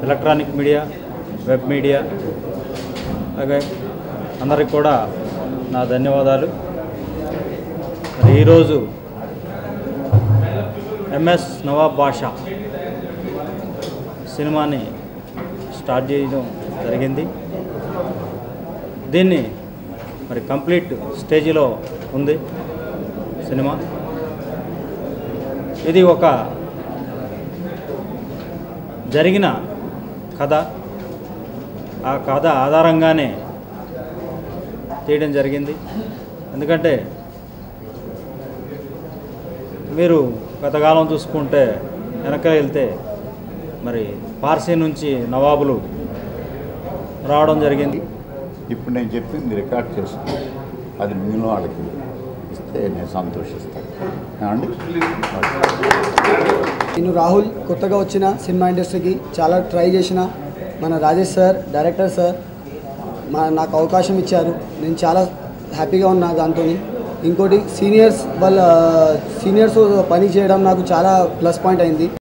electronic media web media అలాగే అందరికి కూడా నా ధన్యవాదాలు మరి ఈరోజు ఎంఎస్ నవాబ్ బాషా సినిమాని స్టార్ట్ చేయడం జరిగింది దీన్ని మరి కంప్లీట్ స్టేజిలో ఉంది సినిమా ఇది ఒక జరిగిన కథ ఆ కథ ఆధారంగానే తీయడం జరిగింది ఎందుకంటే మీరు గతకాలం చూసుకుంటే వెనక వెళ్తే మరి పార్సీ నుంచి నవాబులు రావడం జరిగింది ఇప్పుడు నేను చెప్పింది రికార్డ్ చేసుకుని అది మిగిలిన వాళ్ళకి ఇస్తే నేను సంతోషిస్తాను ఏమండి నేను రాహుల్ కొత్తగా వచ్చిన సినిమా ఇండస్ట్రీకి చాలా ట్రై చేసిన మన రాజేష్ సార్ డైరెక్టర్ సార్ మా నాకు అవకాశం ఇచ్చారు నేను చాలా హ్యాపీగా ఉన్నా దాంతో ఇంకోటి సీనియర్స్ వాళ్ళ సీనియర్స్ పని చేయడం నాకు చాలా ప్లస్ పాయింట్ అయింది